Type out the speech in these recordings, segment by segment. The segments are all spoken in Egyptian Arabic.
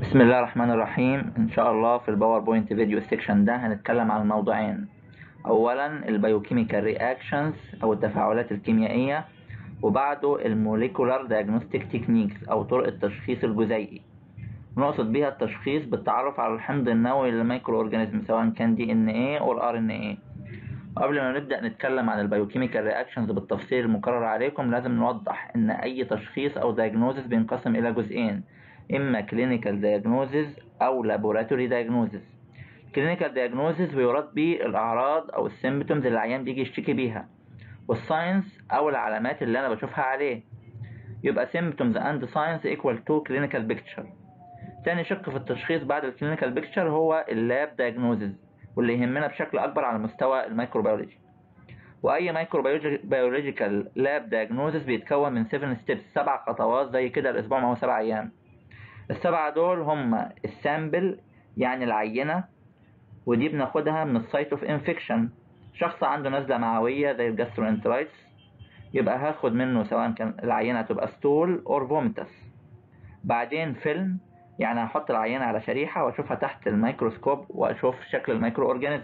بسم الله الرحمن الرحيم ان شاء الله في الباوربوينت فيديو سيكشن ده هنتكلم عن موضوعين اولا البيوكيميكال رياكشنز او التفاعلات الكيميائيه وبعده الموليكولار دايجنوستيك تكنيكس او طرق التشخيص الجزيئي نقصد بيها التشخيص بالتعرف على الحمض النووي للميكرو اورجانيزم سواء كان دي ان ايه او ار ان ايه قبل ما نبدا نتكلم عن البيوكيميكال رياكشنز بالتفصيل المقرر عليكم لازم نوضح ان اي تشخيص او دايجنوزس بينقسم الى جزئين اما كلينيكال دايجنوزز او لابوراتوري دايجنوزز كلينيكال دايجنوزز بيراد بيه الاعراض او السيمبتومز اللي العيان بيجي يشتكي بيها والساينس او العلامات اللي انا بشوفها عليه يبقى symptoms and signs equal to clinical picture تاني شق في التشخيص بعد الكلينيكال بيكتشر هو اللاب دايجنوزز واللي يهمنا بشكل اكبر على مستوى الميكروبيولوجي واي مايكروبيولوجيكال لاب دايجنوزز بيتكون من 7 ستيبس سبع خطوات زي كده الاسبوع ما هو سبع ايام السبعة دول هم السامبل يعني العينة ودي بناخدها من السايت اوف انفكشن شخص عنده نزلة معوية زي الجاسترونترايتس يبقى هاخد منه سواء كان العينة تبقى ستول اور فوميتس بعدين فيلم يعني هحط العينة على شريحة واشوفها تحت الميكروسكوب واشوف شكل الميكرو اورجانيزم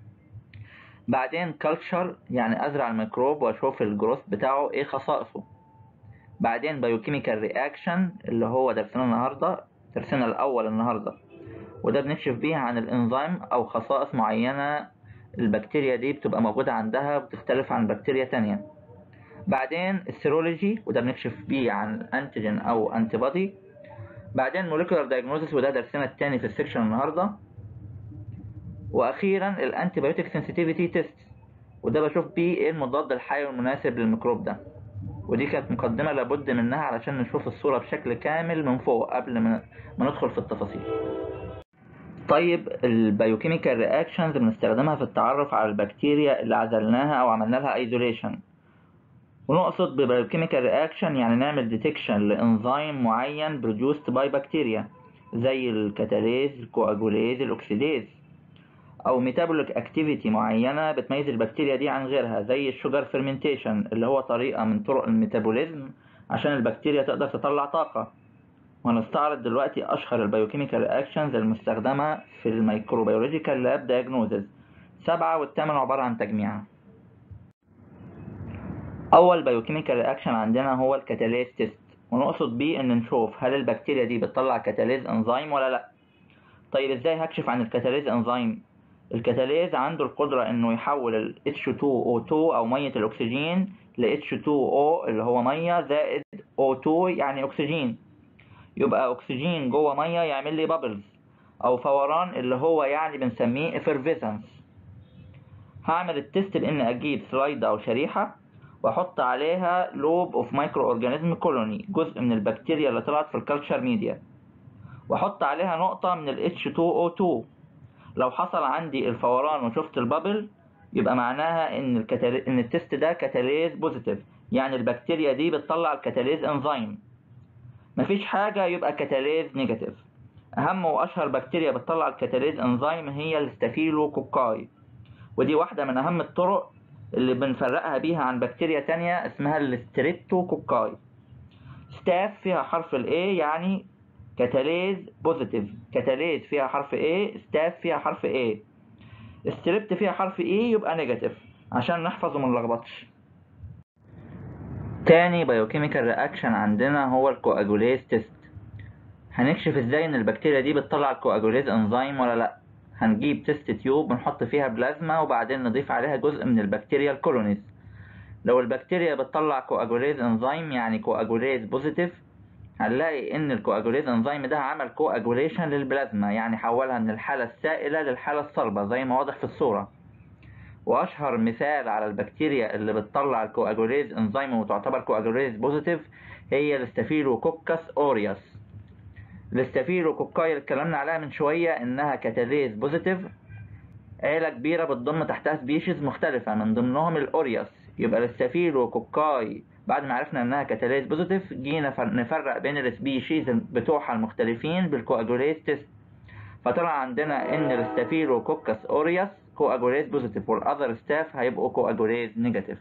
بعدين كلتشر يعني ازرع الميكروب واشوف الجروث بتاعه ايه خصائصه بعدين بايوكيميكال رياكشن اللي هو درسنا النهارده درسنا الاول النهارده وده بنكشف بيه عن الانزيم او خصائص معينه البكتيريا دي بتبقى موجوده عندها بتختلف عن بكتيريا تانية بعدين السيرولوجي وده بنكشف بيه عن الانتيجين او انتي بودي بعدين موليكولار دايجنوزس وده درسنا التاني في السكشن النهارده واخيرا الانتي بايوتيك سنسيتيفيتي تيست وده بشوف بيه ايه المضاد الحيوي المناسب للميكروب ده ودي كانت مقدمة لابد منها علشان نشوف الصورة بشكل كامل من فوق قبل ما ندخل في التفاصيل طيب البيوكيميكال رياكشنز بنستخدمها في التعرف على البكتيريا اللي عزلناها او عملنا لها ايزوليشن ونقصد ببيوكيميكال رياكشن يعني نعمل ديتكشن لانزيم معين بروديوست باي بكتيريا زي الكاتاليز الكواجوليز الاكسيديز او ميتابوليك اكتيفيتي معينه بتميز البكتيريا دي عن غيرها زي الشوجر فيرمنتيشن اللي هو طريقه من طرق الميتابوليزم عشان البكتيريا تقدر تطلع طاقه وهنستعرض دلوقتي اشهر البيوكيميكال رياكشنز المستخدمه في الميكروبيولوجيكال لاب دايجنوزز سبعة والثامن عبارة عن تجميعة أول بيوكيميكال رياكشن عندنا هو الكاتاليز تيست ونقصد بيه إن نشوف هل البكتيريا دي بتطلع كاتاليز انزيم ولا لأ طيب ازاي هكشف عن الكاتاليز انزيم الكتاليز عنده القدرة انه يحول ال H2O2 او مية الاكسجين ل H2O اللي هو مية زائد O2 يعني اكسجين يبقى اكسجين جوه مية يعمل لي بابلز او فوران اللي هو يعني بنسميه effervescence هعمل التست بان اجيب سلايد او شريحة واحط عليها لوب اوف مايكرو اورجانيزم كولوني جزء من البكتيريا اللي طلعت في الكالتشر ميديا واحط عليها نقطة من ال H2O2 لو حصل عندي الفوران وشفت البابل يبقى معناها ان الكتال... ان التست ده كاتاليز بوزيتيف يعني البكتيريا دي بتطلع الكاتاليز انزيم مفيش حاجة يبقى كاتاليز نيجاتيف اهم واشهر بكتيريا بتطلع الكاتاليز انزيم هي الستافيلوكوكاي ودي واحدة من اهم الطرق اللي بنفرقها بيها عن بكتيريا تانية اسمها الستريبتوكوكاي ستاف فيها حرف ال A يعني كاتاليز بوزيتيف كاتاليز فيها حرف A ستاف فيها حرف A ستريبت فيها حرف E يبقى نيجاتيف عشان نحفظ وما نلخبطش تاني بايوكيميكال رياكشن عندنا هو الكواجوليز تيست هنكشف ازاي ان البكتيريا دي بتطلع الكواجوليز انزيم ولا لا هنجيب تيست تيوب ونحط فيها بلازما وبعدين نضيف عليها جزء من البكتيريا الكولونيز لو البكتيريا بتطلع كواجوليز انزيم يعني كواجوليز بوزيتيف هنلاقي ان الكواجوليز انزيم ده عمل كواجوليشن للبلازما يعني حولها من الحالة السائلة للحالة الصلبة زي ما واضح في الصورة واشهر مثال على البكتيريا اللي بتطلع الكواجوليز انزيم وتعتبر كواجوليز بوزيتيف هي الاستافيلوكوكس اوريوس الاستافيلوكوكاي اللي اتكلمنا عليها من شوية انها كاتاليز بوزيتيف عيلة كبيرة بتضم تحتها سبيشيز مختلفة من ضمنهم الاوريوس يبقى الاستافيلوكوكاي بعد ما عرفنا انها كاتاليز بوزيتيف جينا نفرق بين السبيشيز بتوعها المختلفين بالكواجوليز تيست فطلع عندنا ان الستافيلوكوكس اوريوس كواجوليز بوزيتيف والاذر ستاف هيبقوا كواجوليز نيجاتيف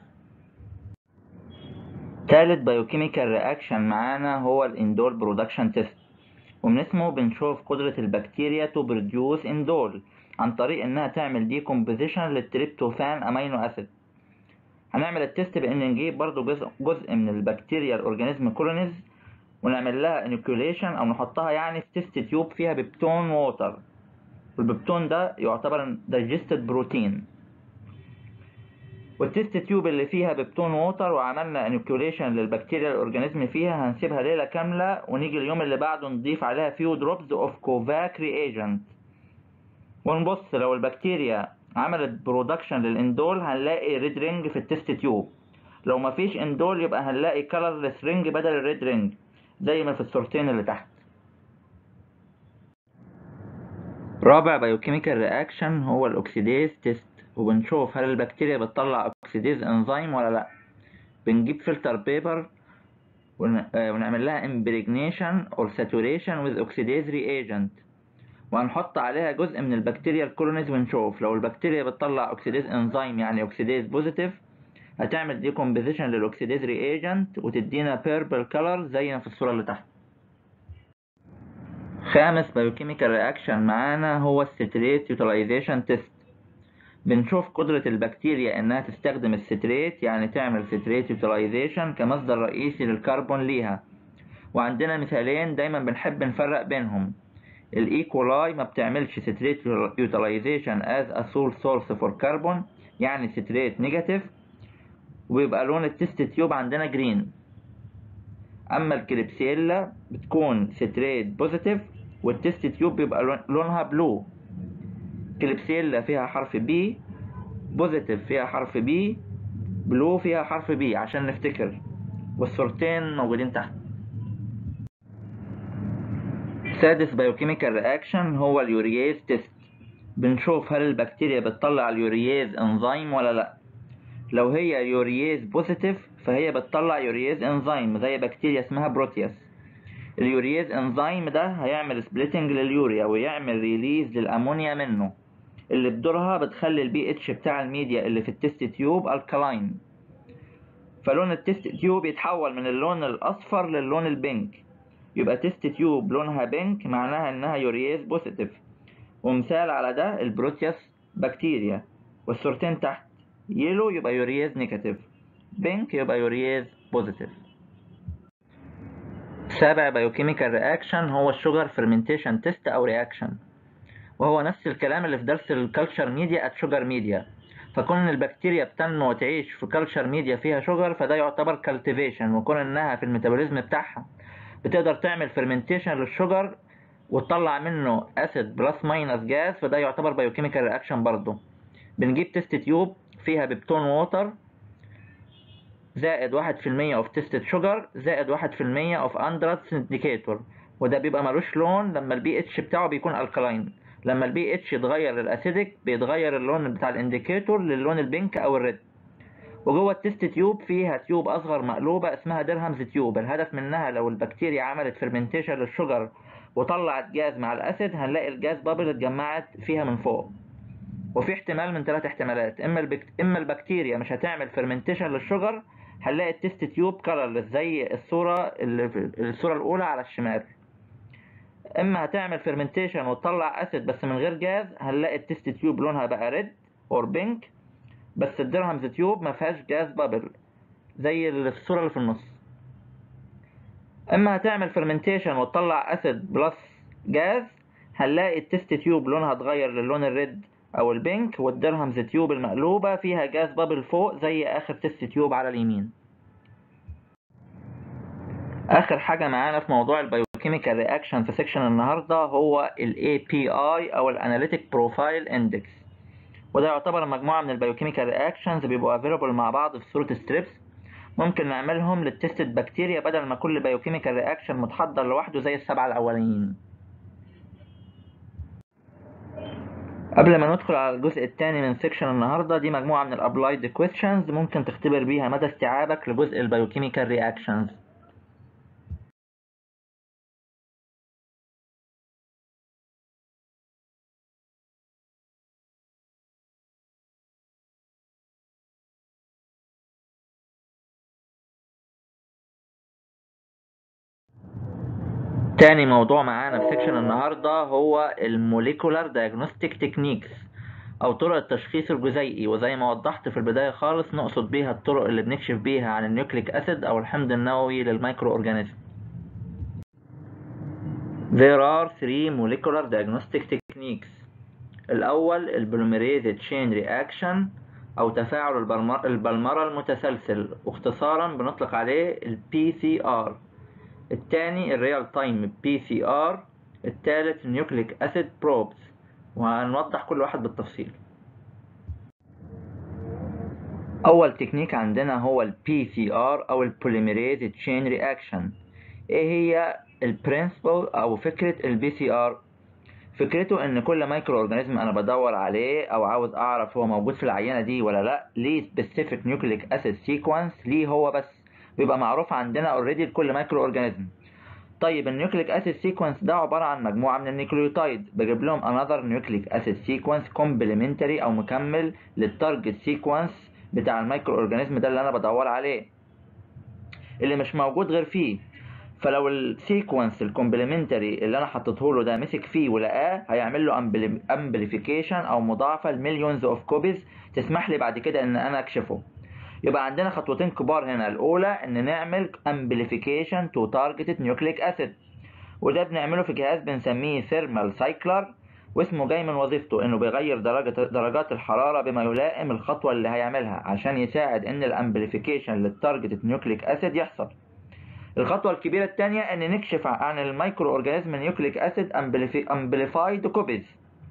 تالت بايوكيميكال رياكشن معانا هو الاندول برودكشن تيست ومن اسمه بنشوف قدرة البكتيريا تو بروديوس اندول عن طريق انها تعمل ديكومبوزيشن للتريبتوفان امينو اسيد هنعمل التست بان نجيب برضو جزء, جزء من البكتيريا الاورجانيزم كولونيز ونعمل لها انوكيوليشن او نحطها يعني في تيست تيوب فيها بيبتون ووتر والبيبتون ده يعتبر دايجستد بروتين والتيست تيوب اللي فيها بيبتون ووتر وعملنا انوكيوليشن للبكتيريا الاورجانيزم فيها هنسيبها ليله كامله ونيجي اليوم اللي بعده نضيف عليها فيو دروبز اوف كوفاك رياجنت ونبص لو البكتيريا عملت برودكشن للاندول هنلاقي ريد رينج في التيست تيوب لو مفيش اندول يبقى هنلاقي كلرلس رينج بدل الريد رينج زي ما في الصورتين اللي تحت رابع بايوكيميكال رياكشن هو الاكسيديز تيست وبنشوف هل البكتيريا بتطلع اكسيديز انزيم ولا لا بنجيب فلتر بيبر ونعمل لها impregnation or saturation with oxidase reagent وهنحط عليها جزء من البكتيريا الكولونيز ونشوف لو البكتيريا بتطلع اوكسيديز انزيم يعني اوكسيديز بوزيتيف هتعمل ديكومبوزيشن للاوكسيديز رياجنت وتدينا بيربل كلر زي ما في الصوره اللي تحت خامس بايوكيميكال رياكشن معانا هو الستريت يوتيلايزيشن تيست بنشوف قدرة البكتيريا انها تستخدم الستريت يعني تعمل ستريت يوتيلايزيشن كمصدر رئيسي للكربون ليها وعندنا مثالين دايما بنحب نفرق بينهم الايكولاي ما بتعملش ستريت يوتيلايزيشن از ا سول سورس فور كربون يعني ستريت نيجاتيف ويبقى لون التست تيوب عندنا جرين اما الكليبسيلا بتكون ستريت بوزيتيف والتست تيوب بيبقى لونها بلو كليبسيلا فيها حرف بي بوزيتيف فيها حرف بي بلو فيها حرف بي عشان نفتكر والصورتين موجودين تحت سادس بايوكيميكال رياكشن هو اليورياز تيست بنشوف هل البكتيريا بتطلع اليورياز انزيم ولا لا لو هي يورياز بوزيتيف فهي بتطلع يورياز انزيم زي بكتيريا اسمها بروتياس اليورياز انزيم ده هيعمل سبليتنج لليوريا ويعمل ريليز للامونيا منه اللي بدورها بتخلي البي اتش بتاع الميديا اللي في التست تيوب الكلاين فلون التست تيوب يتحول من اللون الاصفر للون البينك يبقى تست تيوب لونها بينك معناها انها يورياز بوزيتيف ومثال على ده البروتياس بكتيريا والصورتين تحت يلو يبقى يورياز نيجاتيف بينك يبقى يورياز بوزيتيف سابع بايوكيميكال رياكشن هو الشوجر فيرمنتيشن تيست او رياكشن وهو نفس الكلام اللي في درس الكالتشر ميديا ات شوجر ميديا فكون ان البكتيريا بتنمو وتعيش في كالتشر ميديا فيها شوجر فده يعتبر كالتيفيشن وكون انها في الميتابوليزم بتاعها بتقدر تعمل فيرمنتيشن للشوجر وتطلع منه اسيد بلس ماينس جاز فده يعتبر بايوكيميكال رياكشن برضه بنجيب تيست تيوب فيها بيبتون ووتر زائد واحد في المية اوف تيستد شوجر زائد واحد في المية اوف اندراتس انديكيتور وده بيبقى ملوش لون لما البي اتش بتاعه بيكون الكلاين لما البي اتش يتغير للاسيدك بيتغير اللون بتاع الانديكيتور للون البينك او الريد وجوه التست تيوب فيها تيوب اصغر مقلوبه اسمها ديرهامز تيوب الهدف منها لو البكتيريا عملت فيرمنتيشن للشجر وطلعت جاز مع الاسيد هنلاقي الجاز بابل اتجمعت فيها من فوق وفي احتمال من ثلاث احتمالات اما البكت... اما البكتيريا مش هتعمل فيرمنتيشن للشجر هنلاقي التست تيوب كلرلس زي الصوره اللي في الصوره الاولى على الشمال اما هتعمل فيرمنتيشن وتطلع اسيد بس من غير جاز هنلاقي التست تيوب لونها بقى ريد اور بينك بس الدرهمز تيوب ما فيهاش جاز بابل زي اللي في الصوره اللي في النص اما هتعمل فيرمنتيشن وتطلع اسيد بلس جاز هنلاقي التست تيوب لونها اتغير للون الريد او البينك والدرهمز تيوب المقلوبه فيها جاز بابل فوق زي اخر تست تيوب على اليمين اخر حاجه معانا في موضوع البايوكيميكال رياكشن في سيكشن النهارده هو ال API او الاناليتيك بروفايل اندكس وده يعتبر مجموعه من البايوكيميكال رياكشنز بيبقوا افيلبل مع بعض في صوره ستريبس ممكن نعملهم للتستد بكتيريا بدل ما كل بايوكيميكال رياكشن متحضر لوحده زي السبعه الاولانيين قبل ما ندخل على الجزء الثاني من سيكشن النهارده دي مجموعه من الابلايد كويستشنز ممكن تختبر بيها مدى استيعابك لجزء البايوكيميكال رياكشنز تاني موضوع معانا في سيكشن النهارده هو الموليكولار دايجنوستيك تكنيكس او طرق التشخيص الجزيئي وزي ما وضحت في البدايه خالص نقصد بيها الطرق اللي بنكشف بيها عن النيوكليك اسيد او الحمض النووي للمايكرو اورجانيزم There are three molecular diagnostic techniques الأول البوليميريز تشين رياكشن أو تفاعل البلمر- البلمرة المتسلسل واختصارا بنطلق عليه ال PCR الثاني الريال تايم PCR الثالث نيوكليك أسيد بروبس وهنوضح كل واحد بالتفصيل أول تكنيك عندنا هو ال PCR أو البوليميريز تشين رياكشن إيه هي البرنسبل أو فكرة ال PCR فكرته ان كل مايكرو اورجانيزم انا بدور عليه او عاوز اعرف هو موجود في العينه دي ولا لا ليه سبيسيفيك نيوكليك اسيد سيكونس ليه هو بس بيبقى معروف عندنا اوريدي لكل مايكرو اورجانيزم طيب النيوكليك اسيد سيكونس ده عباره عن مجموعه من النيوكليوتايد بجيب لهم انذر نيوكليك اسيد سيكونس كومبلمنتري او مكمل للتارجت سيكونس بتاع المايكرو اورجانيزم ده اللي انا بدور عليه اللي مش موجود غير فيه فلو السيكونس الكومبلمنتري اللي انا حطيته له ده مسك فيه ولقاه هيعمل له امبليفيكيشن او مضاعفه لمليونز اوف كوبيز تسمح لي بعد كده ان انا اكشفه يبقى عندنا خطوتين كبار هنا الاولى ان نعمل امبليفيكيشن تو تارجتد نيوكليك اسيد وده بنعمله في جهاز بنسميه ثيرمال سايكلر واسمه جاي من وظيفته انه بيغير درجة درجات الحرارة بما يلائم الخطوة اللي هيعملها عشان يساعد ان الامبليفيكيشن للتارجتد نيوكليك اسيد يحصل الخطوة الكبيرة الثانية إن نكشف عن المايكرو أورجانيزم نيوكليك أسيد أمبليفايد كوبيز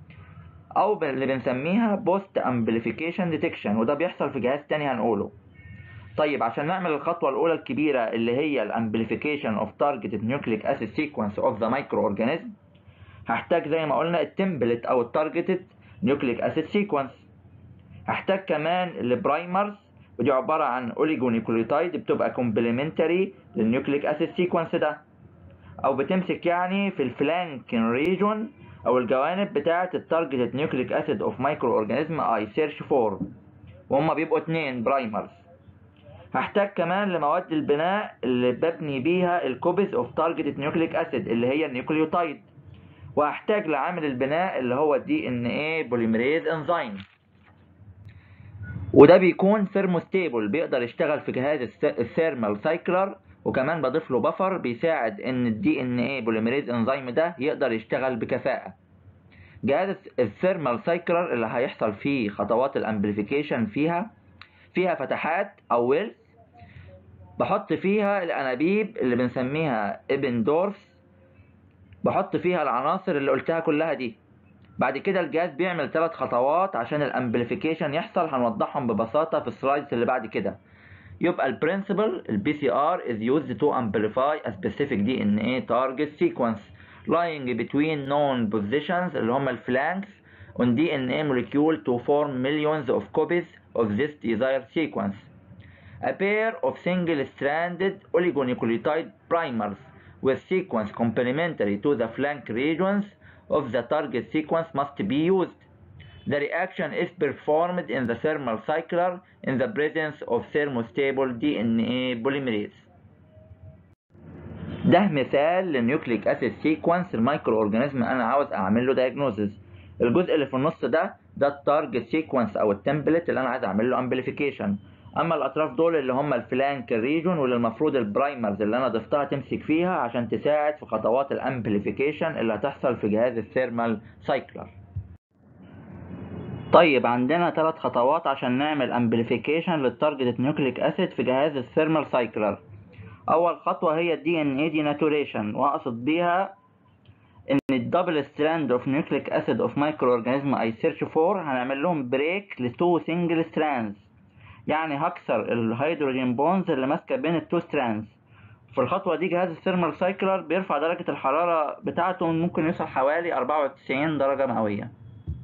أو اللي بنسميها بوست أمبليفيكيشن ديتكشن وده بيحصل في جهاز تاني هنقوله. طيب عشان نعمل الخطوة الأولى الكبيرة اللي هي الأمبليفيكيشن أوف تارجتد نيوكليك أسيد سيكونس أوف ذا مايكرو أورجانيزم هحتاج زي ما قلنا التمبلت أو التارجتد نيوكليك أسيد سيكونس. هحتاج كمان البرايمرز ودي عبارة عن اوليجونيكليوتايد بتبقى كومبلمنتري للنيوكليك اسيد سيكونس ده او بتمسك يعني في الفلانكين ريجون او الجوانب بتاعة التارجتد نيوكليك اسيد اوف مايكرو اورجانيزم اي سيرش فور وهم بيبقوا اتنين برايمرز هحتاج كمان لمواد البناء اللي ببني بيها الكوبيز اوف تارجتد نيوكليك اسيد اللي هي النيوكليوتايد وهحتاج لعامل البناء اللي هو الدي ان ايه بوليمريز انزيم وده بيكون ثيرموستيبل بيقدر يشتغل في جهاز الثيرمال سايكلر وكمان بضيف له بفر بيساعد ان الدي ان اي بوليميريز انزيم ده يقدر يشتغل بكفاءة جهاز الثيرمال سايكلر اللي هيحصل فيه خطوات الامبليفيكيشن فيها فيها فتحات او ويلز بحط فيها الانابيب اللي بنسميها ابندورفز بحط فيها العناصر اللي قلتها كلها دي بعد كده الجهاز بيعمل ثلاث خطوات عشان الامبليفيكيشن يحصل هنوضحهم ببساطه في السلايدز اللي بعد كده يبقى البرنسبل البي سي ار is used to amplify a specific DNA target sequence lying between known positions اللي هم الفلانكس on DNA molecule to form millions of copies of this desired sequence. A pair of single-stranded oligonucleotide primers with sequence complementary to the flank regions of the target sequence must be used. The reaction is performed in the thermal cycler in the presence of thermostable DNA polymerase. ده مثال للنيوكليك اسيد سيكونس المايكرو اورجانيزم انا عاوز اعمل له دايجنوزز الجزء اللي في النص ده ده التارجت سيكونس او التمبلت اللي انا عايز اعمل له امبليفيكيشن اما الاطراف دول اللي هم الفلانك ريجون واللي المفروض البرايمرز اللي انا ضفتها تمسك فيها عشان تساعد في خطوات الامبليفيكيشن اللي هتحصل في جهاز الثيرمال سايكلر طيب عندنا ثلاث خطوات عشان نعمل امبليفيكيشن للتارجت نيوكليك اسيد في جهاز الثيرمال سايكلر اول خطوه هي الدي ان اي ديناتوريشن واقصد بيها ان الدبل ستراند اوف نيوكليك اسيد اوف مايكرو اورجانيزم اي سيرش فور هنعمل لهم بريك لتو سنجل ستراندز يعني هكسر الهيدروجين بونز اللي ماسكه بين التو ستراندز في الخطوه دي جهاز الثيرمال سايكلر بيرفع درجه الحراره بتاعته ممكن يوصل حوالي 94 درجه مئويه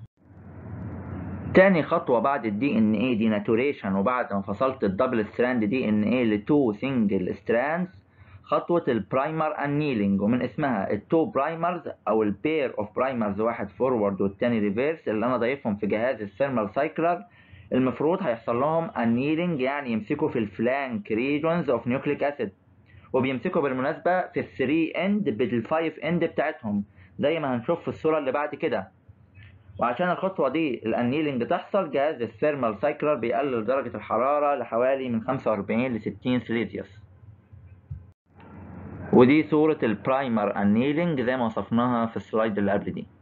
تاني خطوة بعد الدي ان اي ديناتوريشن وبعد ما فصلت الدبل ستراند دي ان اي لتو سنجل ستراندز خطوة البرايمر انيلينج ومن اسمها التو برايمرز او البير اوف برايمرز واحد فورورد والتاني ريفيرس اللي انا ضايفهم في جهاز الثيرمال سايكلر المفروض هيحصل لهم انيلينج يعني يمسكوا في الفلانك ريجونز اوف نيوكليك اسيد وبيمسكوا بالمناسبة في الثري اند بالفايف اند بتاعتهم زي ما هنشوف في الصورة اللي بعد كده وعشان الخطوة دي الانيلينج تحصل جهاز الثيرمال سايكلر بيقلل درجة الحرارة لحوالي من 45 ل 60 سيليزيوس ودي صورة البرايمر انيلينج زي ما وصفناها في السلايد اللي قبل دي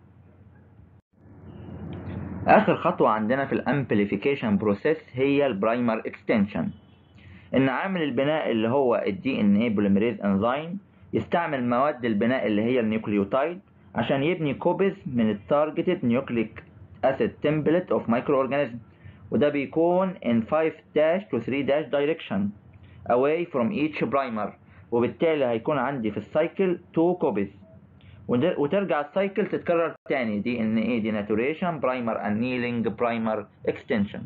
آخر خطوة عندنا في الامبليفيكيشن بروسيس هي البرايمر اكستنشن إن عامل البناء اللي هو الدي ان اي بوليميريز انزيم يستعمل مواد البناء اللي هي النيوكليوتايد عشان يبني كوبيز من التارجتد نيوكليك اسيد تمبلت اوف مايكرو اورجانيزم وده بيكون in 5 dash to 3 dash direction away from each primer وبالتالي هيكون عندي في السايكل 2 كوبيز وترجع السايكل تتكرر تاني دي ان ايه دي ناتوريشن برايمر انيلينج برايمر اكستنشن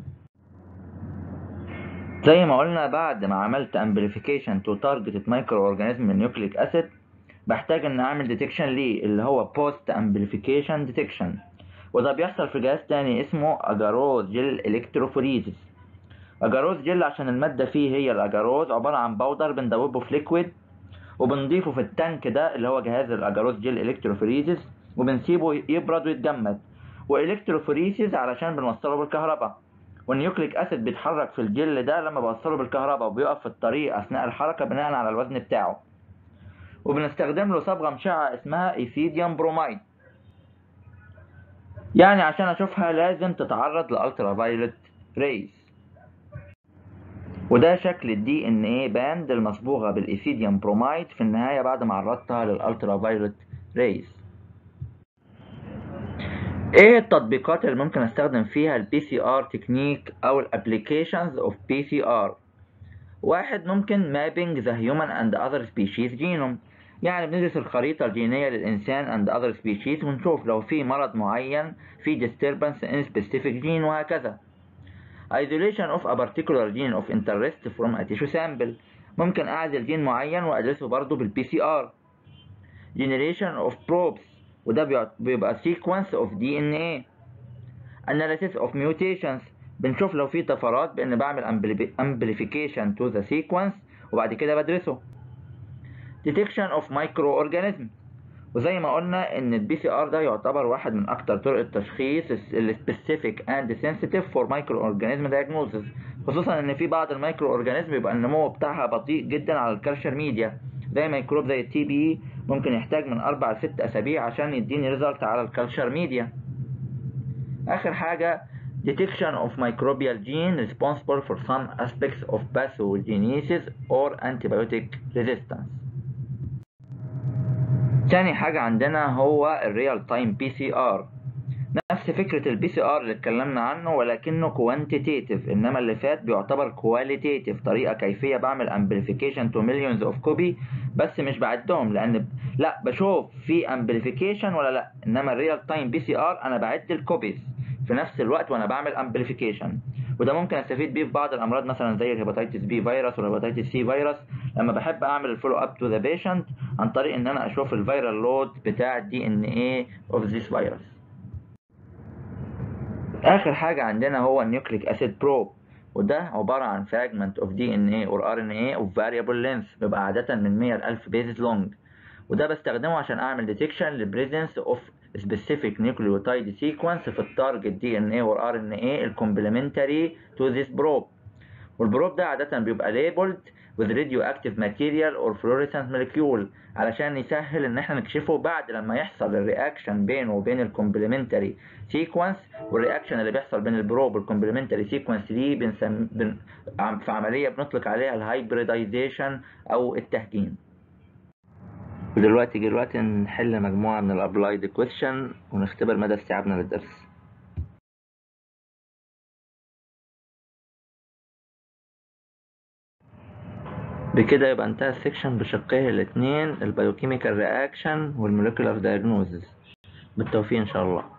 زي ما قلنا بعد ما عملت امبليفيكيشن تو تارجتد مايكرو اورجانيزم من نيوكليك اسيد بحتاج ان اعمل ديتكشن ليه اللي هو بوست امبليفيكيشن ديتكشن وده بيحصل في جهاز تاني اسمه اجاروز جيل الكتروفوريزيس اجاروز جيل عشان الماده فيه هي الاجاروز عباره عن باودر بندوبه في ليكويد وبنضيفه في التانك ده اللي هو جهاز الاجاروز جيل الكتروفوريزيس وبنسيبه يبرد ويتجمد والكتروفوريسيس علشان بنوصله بالكهرباء والنيوكليك اسيد بيتحرك في الجل ده لما بوصله بالكهرباء وبيقف في الطريق اثناء الحركه بناء على الوزن بتاعه وبنستخدم له صبغه مشعه اسمها ايثيديوم برومايد يعني عشان اشوفها لازم تتعرض لالترا فايولت ريز وده شكل الدي ان ايه باند المصبوغه بالايثيديوم برومايد في النهايه بعد ما عرضتها للالترا فايولت ريز ايه التطبيقات اللي ممكن استخدم فيها البي سي ار تكنيك او الابليكيشنز اوف بي سي ار واحد ممكن مابينج ذا هيومن اند اذر سبيشيز جينوم يعني بندرس الخريطة الجينية للإنسان and other species ونشوف لو في مرض معين في disturbance in specific gene وهكذا. Isolation of a particular gene of interest from a tissue sample ممكن أعزل جين معين وأدرسه برضه بالبي سي آر. Generation of probes وده بيبقى sequence of DNA. Analysis of mutations بنشوف لو في طفرات بإن بعمل amplification to the sequence وبعد كده بدرسه. detection of microorganism وزي ما قلنا ان البي سي ار ده يعتبر واحد من اكتر طرق التشخيص السبيسيفيك اند سنسيتيف فور مايكرو اورجانيزم دايجنوزز خصوصا ان في بعض المايكرو اورجانيزم بيبقى النمو بتاعها بطيء جدا على الكالشر ميديا زي ميكروب زي التي بي ممكن يحتاج من اربع لست اسابيع عشان يديني ريزلت على الكالشر ميديا اخر حاجه detection of microbial gene responsible for some aspects of pathogenesis or antibiotic resistance تاني حاجة عندنا هو الريال تايم بي سي ار نفس فكرة البي سي ار اللي اتكلمنا عنه ولكنه كوانتيتيف انما اللي فات بيعتبر كواليتيتيف طريقة كيفية بعمل امبليفيكيشن تو مليونز اوف كوبي بس مش بعدهم لان لا بشوف في امبليفيكيشن ولا لا انما الريال تايم بي سي ار انا بعد الكوبيز في نفس الوقت وانا بعمل امبليفيكيشن وده ممكن استفيد بيه في بعض الامراض مثلا زي الهيباتيتس بي فيروس والهيباتيتس سي فيروس لما بحب اعمل الفولو اب تو ذا بيشنت عن طريق ان انا اشوف الفيرال لود بتاع الدي ان ايه اوف ذيس فيروس اخر حاجه عندنا هو النيوكليك اسيد بروب وده عبارة عن fragment of DNA or RNA of variable length بيبقى عادة من 100 ل 1000 bases long وده بستخدمه عشان أعمل detection ل presence of specific nucleotide sequence في التارجت DNA or RNA الكومبلمنتري to this probe والبروب ده عادة بيبقى labeled with radioactive material or fluorescent molecule علشان يسهل ان احنا نكشفه بعد لما يحصل الرياكشن بينه وبين الكومبلمنتري سيكونس والرياكشن اللي بيحصل بين البروب والكومبلمنتري سيكونس دي بنسم بن... في عملية بنطلق عليها الهايبريدايزيشن او التهجين ودلوقتي جه الوقت نحل مجموعة من الابلايد كويشن ونختبر مدى استيعابنا للدرس بكده يبقى انتهى السكشن بشقيه الاتنين البيوكيميكال رياكشن والموليكولار دايجنوزز بالتوفيق ان شاء الله